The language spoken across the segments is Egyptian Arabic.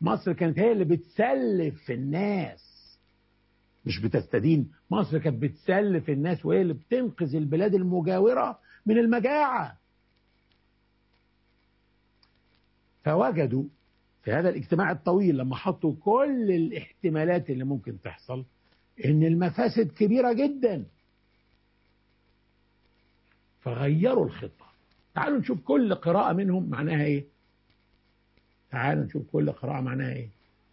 مصر كانت هي اللي بتسلف الناس مش بتستدين مصر كانت بتسلف الناس وهي اللي بتنقذ البلاد المجاورة من المجاعة فوجدوا في هذا الاجتماع الطويل لما حطوا كل الاحتمالات اللي ممكن تحصل ان المفاسد كبيرة جدا فغيروا الخطة تعالوا نشوف كل قراءة منهم معناها ايه تعالوا نشوف كل قراءة معناها ايه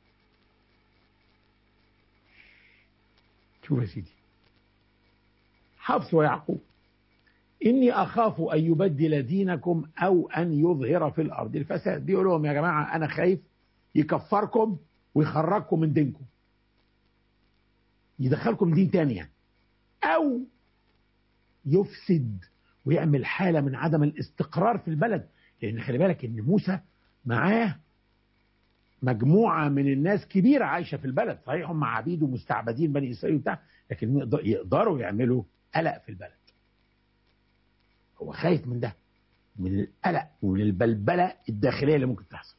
شوف يا سيدي حفص ويعقوب إني أخاف أن يبدل دينكم أو أن يظهر في الأرض الفساد بيقول لهم يا جماعة أنا خايف يكفركم ويخرجكم من دينكم يدخلكم دين تانية أو يفسد ويعمل حالة من عدم الاستقرار في البلد لأن خلي بالك إن موسى معاه مجموعة من الناس كبيرة عايشة في البلد صحيح هم عبيد ومستعبدين بني إسرائيل وبتاع لكن يقدروا يعملوا قلق في البلد هو خايف من ده من القلق ومن البلبلة الداخلية اللي ممكن تحصل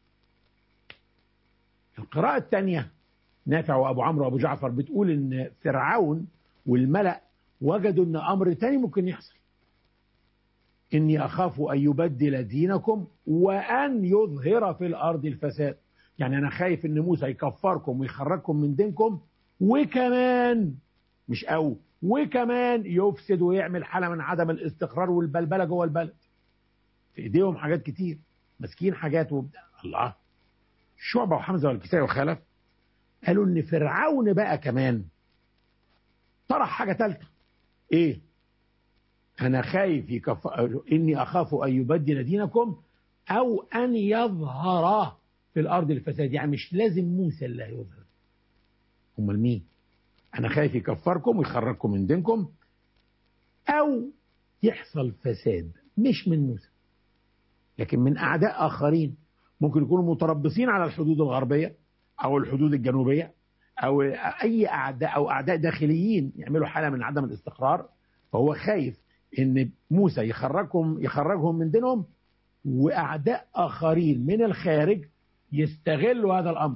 القراءة الثانية نافع وأبو عمرو وأبو جعفر بتقول إن فرعون والملأ وجدوا إن أمر تاني ممكن يحصل إني أخاف أن يبدل دينكم وأن يظهر في الأرض الفساد يعني أنا خايف إن موسى يكفركم ويخرجكم من دينكم وكمان مش أو وكمان يفسد ويعمل حالة من عدم الاستقرار والبلبلة جوه البلد في إيديهم حاجات كتير ماسكين حاجات وبدأ الله شعبة وحمزة والكسائي وخلف قالوا إن فرعون بقى كمان طرح حاجة ثالثة إيه؟ أنا خايف يكف... إني أخاف أن يبدل دينكم أو أن يظهر في الأرض الفساد يعني مش لازم موسى اللي هيظهر أمال مين أنا خايف يكفركم ويخرجكم من دينكم أو يحصل فساد مش من موسى لكن من أعداء آخرين ممكن يكونوا متربصين على الحدود الغربية أو الحدود الجنوبية أو أي أعداء أو أعداء داخليين يعملوا حالة من عدم الاستقرار فهو خايف ان موسى يخرجهم يخرجهم من دينهم واعداء اخرين من الخارج يستغلوا هذا الامر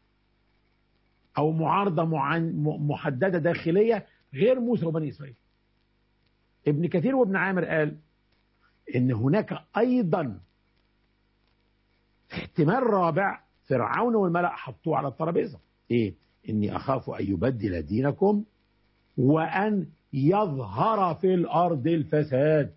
او معارضه محدده داخليه غير موسى وبني اسرائيل ابن كثير وابن عامر قال ان هناك ايضا احتمال رابع فرعون والملأ حطوه على الترابيزه ايه اني اخاف ان يبدل دينكم وان يظهر في الارض الفساد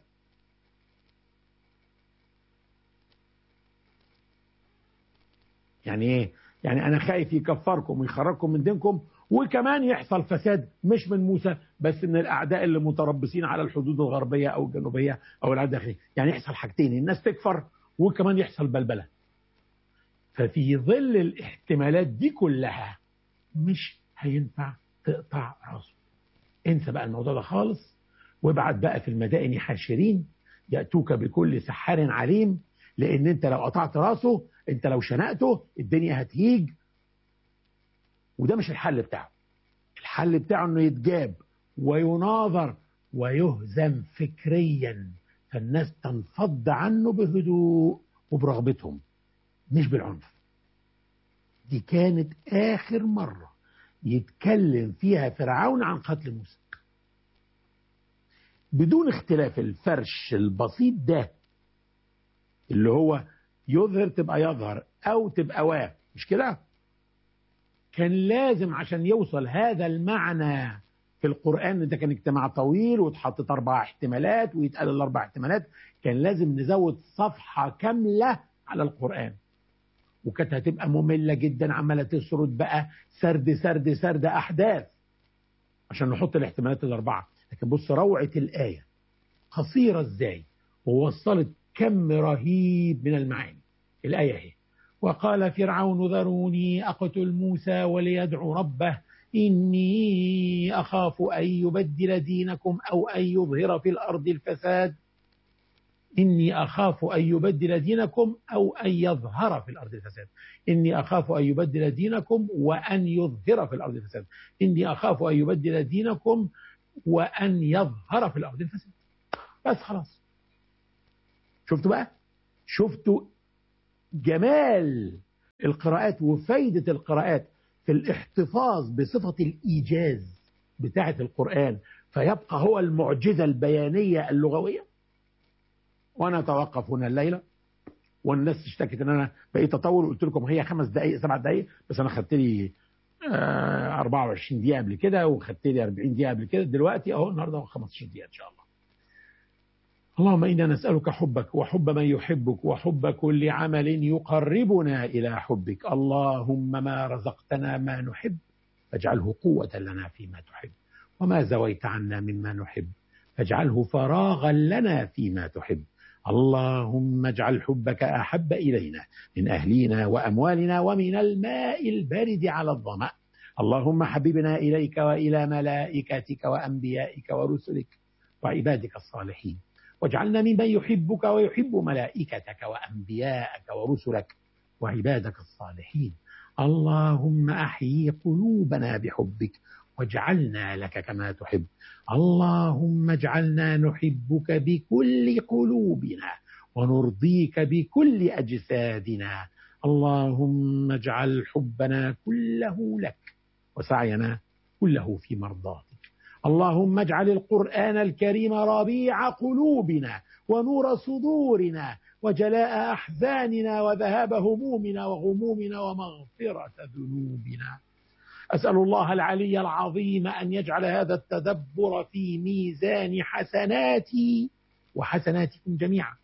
يعني ايه يعني انا خايف يكفركم ويخرجكم من دينكم وكمان يحصل فساد مش من موسى بس من الاعداء اللي متربصين على الحدود الغربيه او الجنوبيه او الاعداء الداخليه يعني يحصل حاجتين الناس تكفر وكمان يحصل بلبله ففي ظل الاحتمالات دي كلها مش هينفع تقطع راسه انسى بقى الموضوع ده خالص وابعت بقى في المدائن حاشرين يأتوك بكل سحار عليم لأن أنت لو قطعت راسه أنت لو شنقته الدنيا هتهيج وده مش الحل بتاعه الحل بتاعه أنه يتجاب ويناظر ويهزم فكريا فالناس تنفض عنه بهدوء وبرغبتهم مش بالعنف دي كانت آخر مرة يتكلم فيها فرعون عن قتل موسى بدون اختلاف الفرش البسيط ده اللي هو يظهر تبقى يظهر او تبقى واه مش كده كان لازم عشان يوصل هذا المعنى في القرآن ده كان اجتماع طويل واتحطت أربع احتمالات ويتقال الأربع احتمالات كان لازم نزود صفحة كاملة على القرآن وكانت هتبقى مملة جدا عمالة تسرد بقى سرد سرد سرد أحداث عشان نحط الاحتمالات الأربعة لكن بص روعة الآية قصيرة ازاي ووصلت كم رهيب من المعاني الآية هي وقال فرعون ذروني أقتل موسى وليدعو ربه إني أخاف أن يبدل دينكم أو أن يظهر في الأرض الفساد إني أخاف أن يبدل دينكم أو أن يظهر في الأرض الفساد إني أخاف أن يبدل دينكم وأن يظهر في الأرض الفساد إني أخاف أن يبدل دينكم وأن يظهر في الأرض الفساد بس خلاص شفتوا بقى شفتوا جمال القراءات وفايدة القراءات في الاحتفاظ بصفة الإيجاز بتاعة القرآن فيبقى هو المعجزة البيانية اللغوية وأنا أتوقف هنا الليلة والناس اشتكت ان انا بقيت اطول قلت لكم هي خمس دقائق سبع دقائق بس انا خدت لي آه 24 دقيقه قبل كده وخدت لي 40 دقيقه قبل كده دلوقتي اهو النهارده 15 دقيقه ان شاء الله. اللهم انا نسالك حبك وحب من يحبك وحب كل عمل يقربنا الى حبك، اللهم ما رزقتنا ما نحب فاجعله قوه لنا فيما تحب، وما زويت عنا مما نحب فاجعله فراغا لنا فيما تحب. اللهم اجعل حبك احب الينا من اهلينا واموالنا ومن الماء البارد على الظما اللهم حببنا اليك والى ملائكتك وانبيائك ورسلك وعبادك الصالحين واجعلنا ممن يحبك ويحب ملائكتك وانبياءك ورسلك وعبادك الصالحين اللهم احيي قلوبنا بحبك واجعلنا لك كما تحب اللهم اجعلنا نحبك بكل قلوبنا ونرضيك بكل اجسادنا اللهم اجعل حبنا كله لك وسعينا كله في مرضاتك اللهم اجعل القران الكريم ربيع قلوبنا ونور صدورنا وجلاء احزاننا وذهاب همومنا وغمومنا ومغفره ذنوبنا أسأل الله العلي العظيم أن يجعل هذا التدبر في ميزان حسناتي وحسناتكم جميعا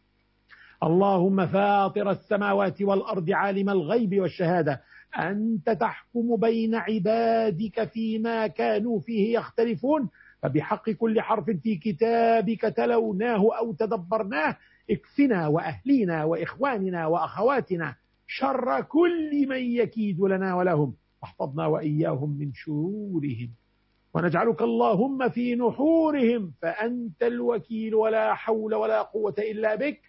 اللهم فاطر السماوات والأرض عالم الغيب والشهادة أنت تحكم بين عبادك فيما كانوا فيه يختلفون فبحق كل حرف في كتابك تلوناه أو تدبرناه اكفنا وأهلينا وإخواننا وأخواتنا شر كل من يكيد لنا ولهم واحفظنا وإياهم من شرورهم ونجعلك اللهم في نحورهم فأنت الوكيل ولا حول ولا قوة إلا بك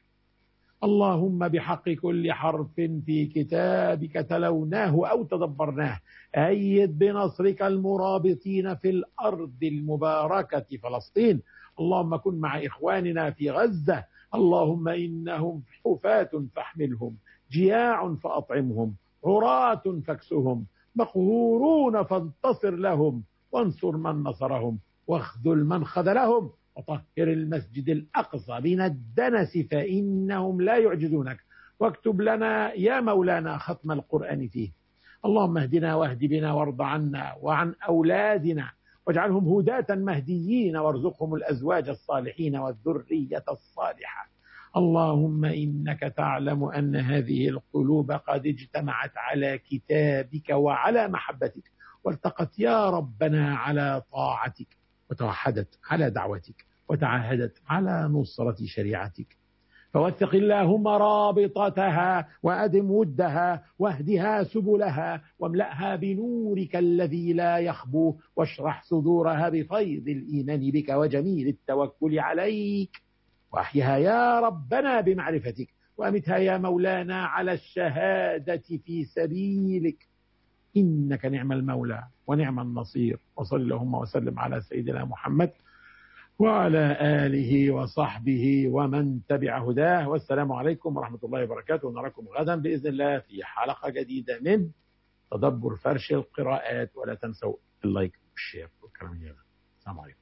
اللهم بحق كل حرف في كتابك تلوناه أو تدبرناه أيد بنصرك المرابطين في الأرض المباركة فلسطين اللهم كن مع إخواننا في غزة اللهم إنهم حفاة فاحملهم جياع فأطعمهم عراة فاكسهم مقهورون فانتصر لهم وانصر من نصرهم واخذل من خذلهم وطهر المسجد الأقصى من الدنس فإنهم لا يعجزونك واكتب لنا يا مولانا ختم القرآن فيه اللهم اهدنا واهد بنا وارض عنا وعن أولادنا واجعلهم هداة مهديين وارزقهم الأزواج الصالحين والذرية الصالحة اللهم انك تعلم ان هذه القلوب قد اجتمعت على كتابك وعلى محبتك والتقت يا ربنا على طاعتك وتوحدت على دعوتك وتعاهدت على نصره شريعتك فوثق اللهم رابطتها وادم ودها واهدها سبلها واملاها بنورك الذي لا يخبو واشرح صدورها بفيض الايمان بك وجميل التوكل عليك واحيها يا ربنا بمعرفتك وامتها يا مولانا على الشهاده في سبيلك انك نعم المولى ونعم النصير وصل اللهم وسلم على سيدنا محمد وعلى اله وصحبه ومن تبع هداه والسلام عليكم ورحمه الله وبركاته ونراكم غدا باذن الله في حلقه جديده من تدبر فرش القراءات ولا تنسوا اللايك والشير والكلام السلام عليكم